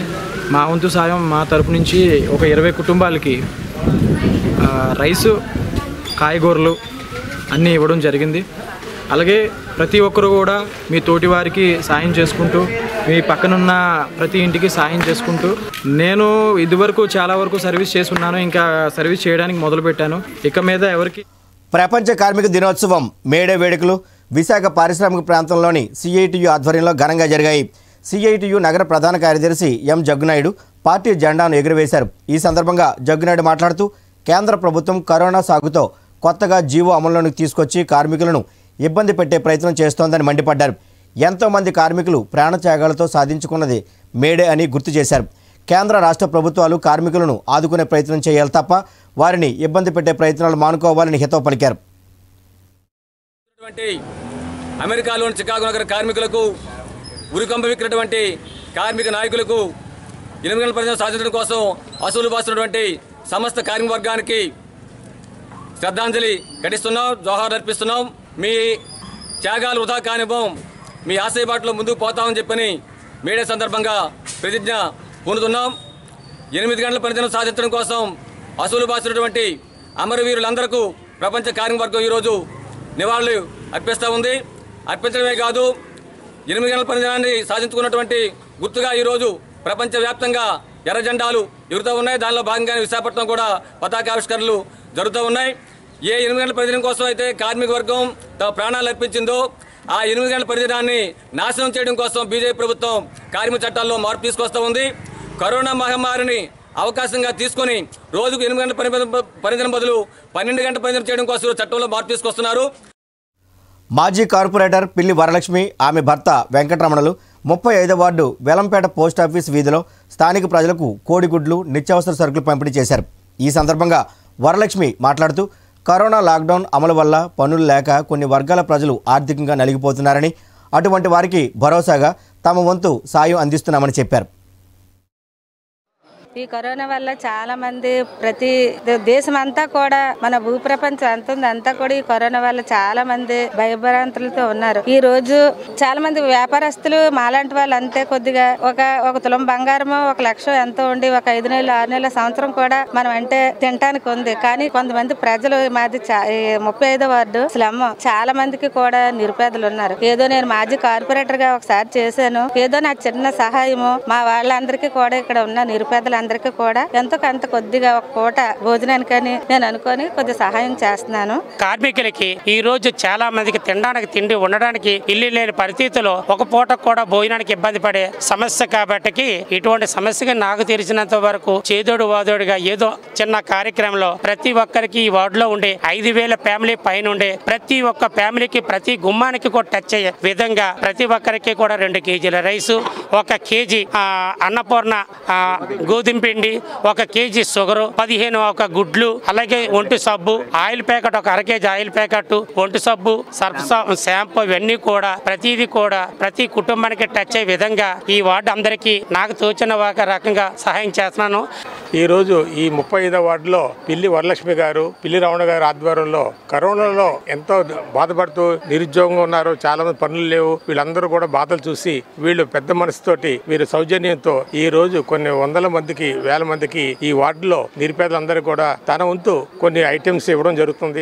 మా వంతు సాయం మా తరపు నుంచి ఒక ఇరవై కుటుంబాలకి ఆ, రైసు కాయగూరలు అన్నీ ఇవ్వడం జరిగింది అలాగే ప్రతి ఒక్కరు కూడా మీ తోటి వారికి సాయం చేసుకుంటూ మీ పక్కనున్న ప్రతి ఇంటికి సాయం చేసుకుంటూ నేను ఇదివరకు చాలా వరకు సర్వీస్ చేస్తున్నాను ఇంకా సర్వీస్ చేయడానికి మొదలుపెట్టాను ఇక మీద ఎవరికి ప్రపంచ కార్మిక దినోత్సవం మేడే వేడుకలు విశాఖ పారిశ్రామిక ప్రాంతంలోని సిఐటియు ఆధ్వర్యంలో ఘనంగా జరిగాయి సిఐటియు నగర ప్రధాన కార్యదర్శి ఎం జగ్గునాయుడు పార్టీ జెండాను ఎగురవేశారు ఈ సందర్భంగా జగ్గునాయుడు మాట్లాడుతూ కేంద్ర ప్రభుత్వం కరోనా సాగుతో కొత్తగా జీవో అమల్లోకి తీసుకొచ్చి కార్మికులను ఇబ్బంది పెట్టే ప్రయత్నం చేస్తోందని మండిపడ్డారు ఎంతోమంది కార్మికులు ప్రాణత్యాగాలతో సాధించుకున్నది మేడే అని గుర్తు చేశారు కేంద్ర రాష్ట్ర ప్రభుత్వాలు కార్మికులను ఆదుకునే ప్రయత్నం చేయాలి తప్ప వారిని ఇబ్బంది పెట్టే ప్రయత్నాలు మానుకోవాలని హితవు పలికారు ఉన్నటువంటి అమెరికాలోని చికాగో నగర కార్మికులకు ఉరికంపవిక్కినటువంటి కార్మిక నాయకులకు ఎనిమిది గంటల పరిచయం సాధించడం కోసం అసూలు బాస్తున్నటువంటి సమస్త కార్మిక వర్గానికి శ్రద్ధాంజలి ఘటిస్తున్నాం జోహార్ అర్పిస్తున్నాం మీ త్యాగాలు వృధా కానివ్వం మీ ఆశయబాటులో ముందుకు పోతామని చెప్పని మీడియా సందర్భంగా ప్రతిజ్ఞ పూనుతున్నాం ఎనిమిది గంటల పనిదినం సాధించడం కోసం అసూలు బాసినటువంటి అమరవీరులందరకు ప్రపంచ కార్మిక వర్గం ఈరోజు నివాళులు అర్పిస్తూ ఉంది అర్పించడమే కాదు ఎనిమిది గంటల పనిదినాన్ని సాధించుకున్నటువంటి గుర్తుగా ఈరోజు ప్రపంచవ్యాప్తంగా ఎర్ర జెండాలు ఎగురుతూ ఉన్నాయి దానిలో భాగంగానే విశాఖపట్నం కూడా పతాకావిష్కరణలు జరుగుతూ ఉన్నాయి ఏ ఎనిమిది గంటల పనిదినం కోసం అయితే కార్మిక వర్గం తమ ప్రాణాలు అర్పించిందో ఆ ఎనిమిది గంటల పరిధినాన్ని నాశనం చేయడం కోసం బీజేపీ ప్రభుత్వం కార్మిక చట్టాల్లో మార్పు తీసుకొస్తూ ఉంది కరోనా మహమ్మారిని అవకాశంగా తీసుకొని రోజుకు ఎనిమిది గంటల పని పనిదినం బదులు పన్నెండు గంటల పనిదినం చేయడం కోసం చట్టంలో మార్పు తీసుకొస్తున్నారు మాజీ కార్పొరేటర్ పిల్లి వరలక్ష్మి ఆమె భర్త వెంకటరమణలు ముప్పై ఐదో వార్డు వెలంపేట పోస్ట్ ఆఫీస్ వీధిలో స్థానిక ప్రజలకు కోడిగుడ్లు నిత్యావసర సరుకులు పంపిణీ చేశారు ఈ సందర్భంగా వరలక్ష్మి మాట్లాడుతూ కరోనా లాక్డౌన్ అమలు వల్ల పనులు లేక కొన్ని వర్గాల ప్రజలు ఆర్థికంగా నలిగిపోతున్నారని అటువంటి వారికి భరోసాగా తమ వంతు సాయం అందిస్తున్నామని చెప్పారు ఈ కరోనా వల్ల చాలా మంది ప్రతి దే- దేశం అంతా కూడా మన భూప్రపంచం అంత ఉంది అంతా కూడా ఈ కరోనా వల్ల చాలా మంది భయభ్రాంతులతో ఉన్నారు ఈ రోజు చాలా మంది వ్యాపారస్తులు మాలాంటి వాళ్ళు అంతే కొద్దిగా ఒక ఒక తులం బంగారము ఒక లక్ష ఎంతో ఉండి ఒక ఐదు నెలలు ఆరు నెలల సంవత్సరం కూడా మనం అంటే తినటానికి ఉంది కానీ కొంతమంది ప్రజలు మాది చా- ఈ ముప్పై ఐదో వార్డు స్లమ్ చాలా మందికి కూడా నిరుపేదలు ఉన్నారు ఏదో నేను మాజీ కార్పొరేటర్ గా ఒకసారి చేశాను ఏదో నా చిన్న సహాయము మా వాళ్ళందరికీ కూడా ఇక్కడ ఉన్న నిరుపేదలందరికీ కూడా ఎంతో కొంత కొద్దిగా ఒక పూట భోజనానికని నేను అనుకొని కొద్ది సహాయం చేస్తున్నాను కార్మికులకి ఈ రోజు చాలా మందికి తినడానికి తిండి ఉండడానికి ఇల్లు లేని పరిస్థితిలో ఒక పూట కూడా భోజనానికి ఇబ్బంది పడే సమస్య కాబట్టి ఇటువంటి సమస్యకి నాకు తెలిసినంత వరకు చేదోడు వాదోడుగా ఏదో చిన్న కార్యక్రమంలో ప్రతి ఒక్కరికి ఈ వార్డులో ఉండే ఐదు వేల ఫ్యామిలీ పైన ఉండే ప్రతి ఒక్క ఫ్యామిలీకి ప్రతి గుమ్మానికి కూడా టచ్ అయ్యే విధంగా ప్రతి ఒక్కరికి కూడా రెండు కేజీల రైసు ఒక కేజీ ఆ, అన్నపూర్ణ ఆ, గోధుమ పిండి ఒక కేజీ షుగరు పదిహేను ఒక గుడ్లు అలాగే ఒంటి సబ్బు ఆయిల్ ప్యాకెట్ ఒక అర కేజీ ఆయిల్ ప్యాకెట్ ఒంటి సబ్బు సర్ఫ్ సా- షాంపూ ఇవన్నీ కూడా ప్రతిదీ కూడా ప్రతి కుటుంబానికి టచ్ అయ్యే విధంగా ఈ వార్డు అందరికీ నాకు తోచిన ఒక రకంగా సహాయం చేస్తున్నాను ఈరోజు ఈ ముప్పై ఐదో వార్డులో పిల్లి వరలక్ష్మి గారు పిల్లి రమణ గారు ఆధ్వర్యంలో కరోనాలో ఎంతో బాధపడుతూ నిరుద్యోగంగా ఉన్నారు చాలా మంది పనులు లేవు వీళ్ళందరూ కూడా బాధలు చూసి వీళ్ళు పెద్ద మనసుతోటి వీరు సౌజన్యంతో ఈ రోజు కొన్ని వందల మందికి వేల మందికి ఈ వార్డులో నిరుపేదలందరూ కూడా తన వంతు కొన్ని ఐటమ్స్ ఇవ్వడం జరుగుతుంది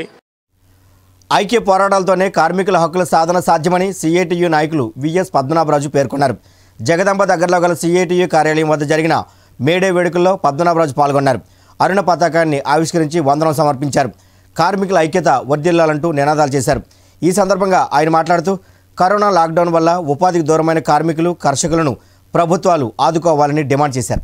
ఐక్య పోరాటాలతోనే కార్మికుల హక్కుల సాధన సాధ్యమని సిఐటియు నాయకులు విఎస్ పద్మనాభరాజు పేర్కొన్నారు జగదంబ దగ్గరలో గల సిఐటియు కార్యాలయం వద్ద జరిగిన మేడే వేడుకల్లో పద్మనాభరాజు పాల్గొన్నారు అరుణ పతాకాన్ని ఆవిష్కరించి వందనం సమర్పించారు కార్మికుల ఐక్యత వర్ధిల్లాలంటూ నినాదాలు చేశారు ఈ సందర్భంగా ఆయన మాట్లాడుతూ కరోనా లాక్డౌన్ వల్ల ఉపాధికి దూరమైన కార్మికులు కర్షకులను ప్రభుత్వాలు ఆదుకోవాలని డిమాండ్ చేశారు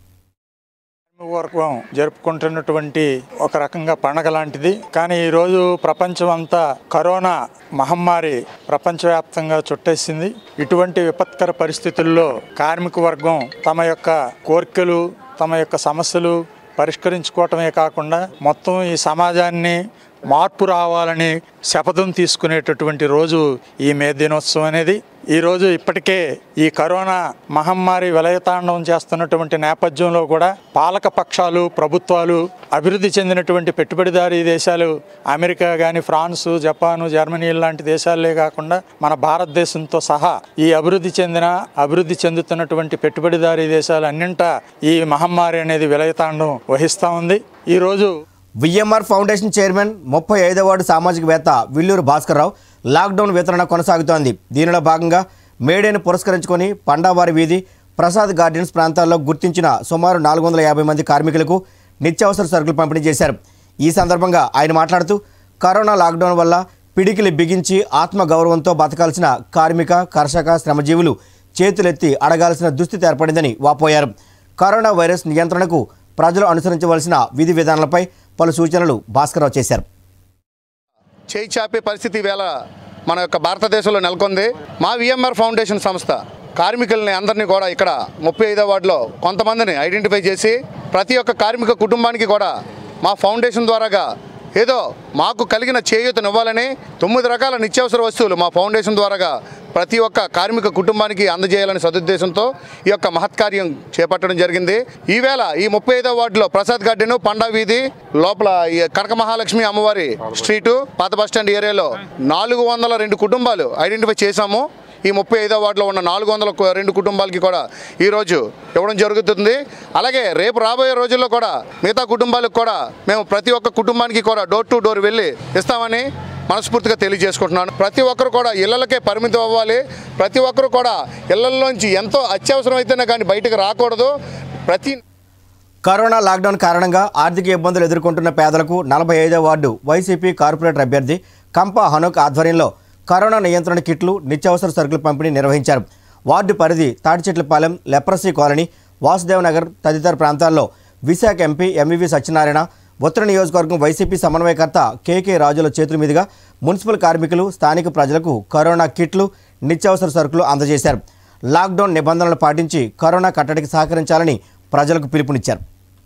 వర్గం జరుపుకుంటున్నటువంటి ఒక రకంగా పండగ లాంటిది కానీ ఈరోజు ప్రపంచం అంతా కరోనా మహమ్మారి ప్రపంచవ్యాప్తంగా చుట్టేసింది ఇటువంటి విపత్కర పరిస్థితుల్లో కార్మిక వర్గం తమ యొక్క కోరికలు తమ యొక్క సమస్యలు పరిష్కరించుకోవటమే కాకుండా మొత్తం ఈ సమాజాన్ని మార్పు రావాలని శపథం తీసుకునేటటువంటి రోజు ఈ మే దినోత్సవం అనేది ఈ రోజు ఇప్పటికే ఈ కరోనా మహమ్మారి విలయతాండవం చేస్తున్నటువంటి నేపథ్యంలో కూడా పాలక పక్షాలు ప్రభుత్వాలు అభివృద్ధి చెందినటువంటి పెట్టుబడిదారీ దేశాలు అమెరికా కానీ ఫ్రాన్సు జపాను జర్మనీ లాంటి దేశాలే కాకుండా మన భారతదేశంతో సహా ఈ అభివృద్ధి చెందిన అభివృద్ధి చెందుతున్నటువంటి పెట్టుబడిదారీ దేశాలు అన్నింటా ఈ మహమ్మారి అనేది విలయతాండం వహిస్తూ ఉంది ఈరోజు విఎంఆర్ ఫౌండేషన్ చైర్మన్ ముప్పై ఐదో వార్డు సామాజికవేత్త విల్లూరు భాస్కర్రావు లాక్డౌన్ వితరణ కొనసాగుతోంది దీనిలో భాగంగా మేడేను పురస్కరించుకొని పండావారి వీధి ప్రసాద్ గార్డెన్స్ ప్రాంతాల్లో గుర్తించిన సుమారు నాలుగు వందల యాభై మంది కార్మికులకు నిత్యావసర సరుకులు పంపిణీ చేశారు ఈ సందర్భంగా ఆయన మాట్లాడుతూ కరోనా లాక్డౌన్ వల్ల పిడికిలి బిగించి ఆత్మ గౌరవంతో బతకాల్సిన కార్మిక కర్షక శ్రమజీవులు చేతులెత్తి అడగాల్సిన దుస్థితి ఏర్పడిందని వాపోయారు కరోనా వైరస్ నియంత్రణకు ప్రజలు అనుసరించవలసిన విధి విధానాలపై పలు సూచనలు భాస్కరరావు చేశారు చేయి చాపే పరిస్థితి వేళ మన యొక్క భారతదేశంలో నెలకొంది మా విఎంఆర్ ఫౌండేషన్ సంస్థ కార్మికుల్ని అందరినీ కూడా ఇక్కడ ముప్పై ఐదో వార్డులో కొంతమందిని ఐడెంటిఫై చేసి ప్రతి ఒక్క కార్మిక కుటుంబానికి కూడా మా ఫౌండేషన్ ద్వారాగా ఏదో మాకు కలిగిన చేయూతనివ్వాలని తొమ్మిది రకాల నిత్యావసర వస్తువులు మా ఫౌండేషన్ ద్వారాగా ప్రతి ఒక్క కార్మిక కుటుంబానికి అందజేయాలని సదుద్దేశంతో ఈ యొక్క మహత్కార్యం చేపట్టడం జరిగింది ఈవేళ ఈ ముప్పై ఐదో వార్డులో ప్రసాద్ గార్డెన్ పండా వీధి లోపల ఈ కనక మహాలక్ష్మి అమ్మవారి స్ట్రీటు పాత బస్టాండ్ ఏరియాలో నాలుగు వందల రెండు కుటుంబాలు ఐడెంటిఫై చేశాము ఈ ముప్పై ఐదో వార్డులో ఉన్న నాలుగు వందల కు- రెండు కుటుంబాలకి కూడా ఈరోజు ఇవ్వడం జరుగుతుంది అలాగే రేపు రాబోయే రోజుల్లో కూడా మిగతా కుటుంబాలకు కూడా మేము ప్రతి ఒక్క కుటుంబానికి కూడా డోర్ టు డోర్ వెళ్ళి ఇస్తామని మనస్ఫూర్తిగా తెలియజేసుకుంటున్నాను ప్రతి ఒక్కరు కూడా ఇళ్లకే పరిమితం అవ్వాలి ప్రతి ఒక్కరు కూడా ఇళ్లలోంచి ఎంతో అత్యవసరం అయితేనే కానీ బయటకు రాకూడదు ప్రతి కరోనా లాక్డౌన్ కారణంగా ఆర్థిక ఇబ్బందులు ఎదుర్కొంటున్న పేదలకు నలభై ఐదో వార్డు వైసీపీ కార్పొరేటర్ అభ్యర్థి కంప హనుక్ ఆధ్వర్యంలో కరోనా నియంత్రణ కిట్లు నిత్యావసర సరుకుల పంపిణీ నిర్వహించారు వార్డు పరిధి తాటిచెట్లపాలెం లెప్రసీ కాలనీ వాసుదేవ్ నగర్ తదితర ప్రాంతాల్లో విశాఖ ఎంపీ ఎంవివి సత్యనారాయణ ఉత్తర నియోజకవర్గం వైసీపీ సమన్వయకర్త కేకే రాజుల చేతుల మీదుగా మున్సిపల్ కార్మికులు స్థానిక ప్రజలకు కరోనా కిట్లు నిత్యావసర సరుకులు అందజేశారు లాక్డౌన్ నిబంధనలు పాటించి కరోనా కట్టడికి సహకరించాలని ప్రజలకు పిలుపునిచ్చారు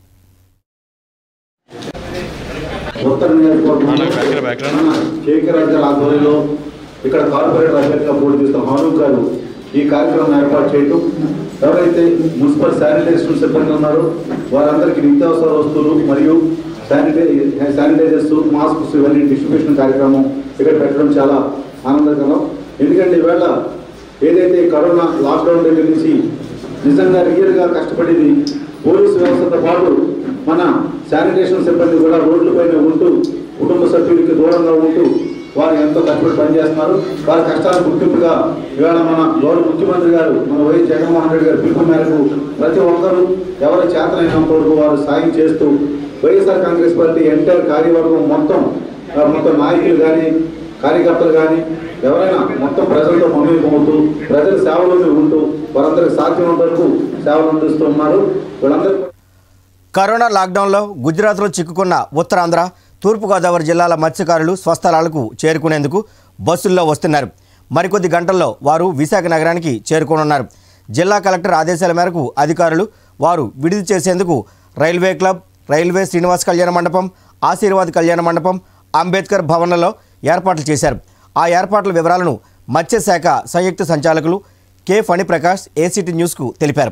ఉత్తర నియోజకవర్గం శేఖర్ రాజాల ఆధ్వర్యంలో ఇక్కడ కార్పొరేటర్ అభ్యర్థిగా పోటీ చేస్తున్న హారూక్ గారు ఈ కార్యక్రమం ఏర్పాటు చేయటం ఎవరైతే మున్సిపల్ శానిటైజేషన్ సిబ్బంది ఉన్నారో వారందరికీ నిత్యావసర వస్తువులు మరియు శానిటై శానిటైజర్స్ మాస్క్స్ ఇవన్నీ డిస్ట్రిబ్యూషన్ కార్యక్రమం ఇక్కడ పెట్టడం చాలా ఆనందకరం ఎందుకంటే ఈవేళ ఏదైతే కరోనా లాక్డౌన్ దగ్గర నుంచి నిజంగా రియల్గా కష్టపడింది పోలీసు వ్యవస్థతో పాటు మన శానిటేషన్ సిబ్బంది కూడా రోడ్లపైన ఉంటూ కుటుంబ సభ్యులకి దూరంగా ఉంటూ వారు ఎంతో కష్టపడి పనిచేస్తున్నారు వారి కష్టాలకు గుర్తింపుగా ఇవాళ మన గౌరవ ముఖ్యమంత్రి గారు మన వైఎస్ జగన్మోహన్ రెడ్డి గారి పిలుపు మేరకు ప్రతి ఒక్కరూ ఎవరి చేతనైనంత వరకు వారు సాయం చేస్తూ వైఎస్ఆర్ కాంగ్రెస్ పార్టీ ఎంటైర్ కార్యవర్గం మొత్తం ఆ, మొత్తం నాయకులు కానీ కార్యకర్తలు కానీ ఎవరైనా మొత్తం ప్రజలతో మమేకమవుతూ ప్రజల సేవలోనే ఉంటూ వారందరికి సాధ్యమైనంత వరకు సేవలు అందిస్తూ ఉన్నారు వీళ్ళందరూ కరోనా లాక్డౌన్లో గుజరాత్లో చిక్కుకున్న ఉత్తరాంధ్ర తూర్పుగోదావరి జిల్లాల మత్స్యకారులు స్వస్థలాలకు చేరుకునేందుకు బస్సుల్లో వస్తున్నారు మరికొద్ది గంటల్లో వారు విశాఖ నగరానికి చేరుకోనున్నారు జిల్లా కలెక్టర్ ఆదేశాల మేరకు అధికారులు వారు విడుదల చేసేందుకు రైల్వే క్లబ్ రైల్వే శ్రీనివాస్ కళ్యాణ మండపం ఆశీర్వాద్ కళ్యాణ మండపం అంబేద్కర్ భవన్లలో ఏర్పాట్లు చేశారు ఆ ఏర్పాట్ల వివరాలను మత్స్యశాఖ సంయుక్త సంచాలకులు కె ఫణిప్రకాష్ ఏసీటీ న్యూస్కు తెలిపారు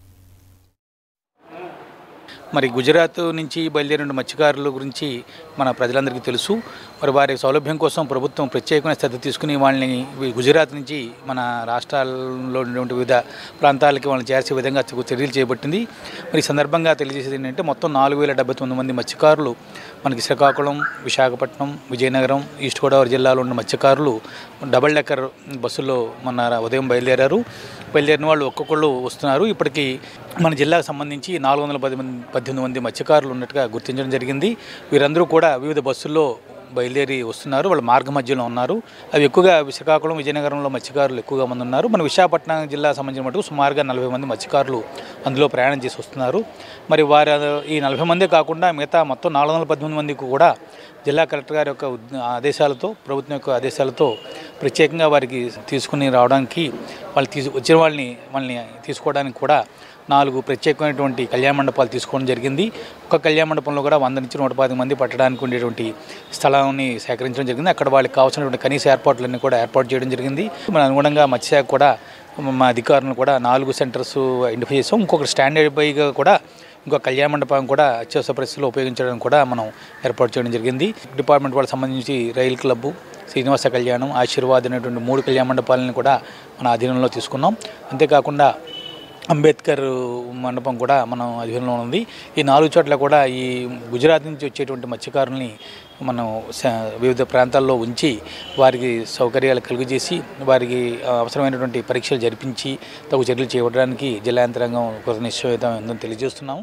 మరి గుజరాత్ నుంచి బయలుదేరిన మత్స్యకారుల గురించి మన ప్రజలందరికీ తెలుసు మరి వారి సౌలభ్యం కోసం ప్రభుత్వం ప్రత్యేకమైన శ్రద్ధ తీసుకుని వాళ్ళని వి- గుజరాత్ నుంచి మన రాష్ట్రాల్లో ఉన్నటువంటి వివిధ ప్రాంతాలకి వాళ్ళని చేర్చే విధంగా చ- చర్యలు చేపట్టింది మరి ఈ సందర్భంగా తెలియజేసేది ఏంటంటే మొత్తం నాలుగు వేల డెబ్బై తొమ్మిది మంది మత్స్యకారులు మనకి శ్రీకాకుళం విశాఖపట్నం విజయనగరం ఈస్ట్ గోదావరి జిల్లాలో ఉన్న మత్స్యకారులు డబల్ డెక్కర్ బస్సుల్లో మొన్న ఉదయం బయలుదేరారు బయలుదేరిన వాళ్ళు ఒక్కొక్కళ్ళు వస్తున్నారు ఇప్పటికీ మన జిల్లాకు సంబంధించి నాలుగు వందల పది మంది పద్దెనిమిది మంది మత్స్యకారులు ఉన్నట్టుగా గుర్తించడం జరిగింది వీరందరూ కూడా వివిధ బస్సుల్లో బయలుదేరి వస్తున్నారు వాళ్ళ మార్గ మధ్యలో ఉన్నారు అవి ఎక్కువగా శ్రీకాకుళం విజయనగరంలో మత్స్యకారులు ఎక్కువగా మంది ఉన్నారు మన విశాఖపట్నం జిల్లా సంబంధించిన మటుకు సుమారుగా నలభై మంది మత్స్యకారులు అందులో ప్రయాణం చేసి వస్తున్నారు మరి వారి ఈ నలభై మందే కాకుండా మిగతా మొత్తం నాలుగు వందల పద్దెనిమిది మందికి కూడా జిల్లా కలెక్టర్ గారి యొక్క ఉద్- ఆదేశాలతో ప్రభుత్వం యొక్క ఆదేశాలతో ప్రత్యేకంగా వారికి తీసుకుని రావడానికి వాళ్ళు తీసు వచ్చిన వాళ్ళని వాళ్ళని తీసుకోవడానికి కూడా నాలుగు ప్రత్యేకమైనటువంటి కళ్యాణ మండపాలు తీసుకోవడం జరిగింది ఒక కళ్యాణ మండపంలో కూడా వంద నుంచి నూట పది మంది పట్టడానికి ఉండేటువంటి స్థలాన్ని సేకరించడం జరిగింది అక్కడ వాళ్ళకి కావాల్సినటువంటి కనీస ఏర్పాట్లన్నీ కూడా ఏర్పాటు చేయడం జరిగింది మన అనుగుణంగా మత్స్యశాఖ కూడా మా అధికారులను కూడా నాలుగు సెంటర్స్ ఐడెంటిఫై చేసాం ఇంకొకటి స్టాండర్డ్ బైగా కూడా ఇంకో కళ్యాణ మండపం కూడా అత్యవసర పరిస్థితుల్లో ఉపయోగించడానికి కూడా మనం ఏర్పాటు చేయడం జరిగింది డిపార్ట్మెంట్ వాళ్ళకి సంబంధించి రైలు క్లబ్బు శ్రీనివాస కళ్యాణం ఆశీర్వాద్ అనేటువంటి మూడు కళ్యాణ మండపాలను కూడా మన అధీనంలో తీసుకున్నాం అంతేకాకుండా అంబేద్కర్ మండపం కూడా మనం అధీనంలో ఉంది ఈ నాలుగు చోట్ల కూడా ఈ గుజరాత్ నుంచి వచ్చేటువంటి మత్స్యకారుల్ని మనం స- వివిధ ప్రాంతాల్లో ఉంచి వారికి సౌకర్యాలు కలుగజేసి వారికి ఆ, అవసరమైనటువంటి పరీక్షలు జరిపించి తగు చర్యలు చేపట్టడానికి జిల్లా యంత్రాంగం కృత నిశ్చయితం ఉందని తెలియజేస్తున్నాము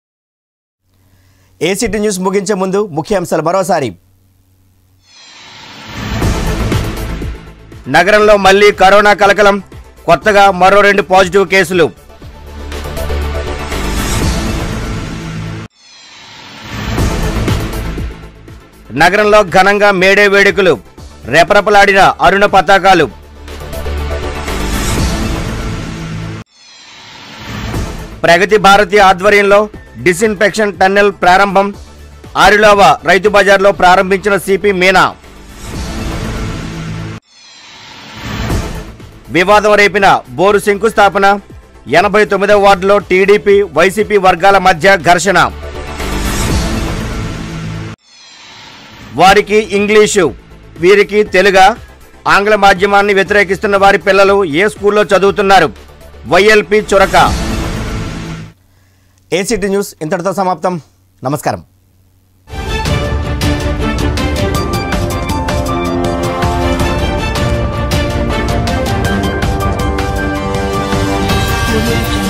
ఏసీటీ న్యూస్ ముగించే ముందు ముఖ్యాంశాలు మరోసారి నగరంలో మళ్లీ కరోనా కలకలం కొత్తగా మరో రెండు పాజిటివ్ కేసులు నగరంలో ఘనంగా మేడే వేడుకలు రెపరెపలాడిన అరుణ పతాకాలు ప్రగతి భారతి ఆధ్వర్యంలో డిస్ఇన్ఫెక్షన్ టన్నెల్ ప్రారంభం ఆరిలోవ రైతు బజార్లో ప్రారంభించిన సిపి మీనా వివాదం రేపిన బోరు శంకుస్థాపన ఎనభై తొమ్మిదవ వార్డులో టీడీపీ వైసీపీ వర్గాల మధ్య ఘర్షణ వారికి ఇంగ్లీషు వీరికి తెలుగా ఆంగ్ల మాధ్యమాన్ని వ్యతిరేకిస్తున్న వారి పిల్లలు ఏ స్కూల్లో చదువుతున్నారు వైఎల్పి చొరక ఏసీటీ న్యూస్ ఇంతటితో సమాప్తం నమస్కారం Audio Jungle.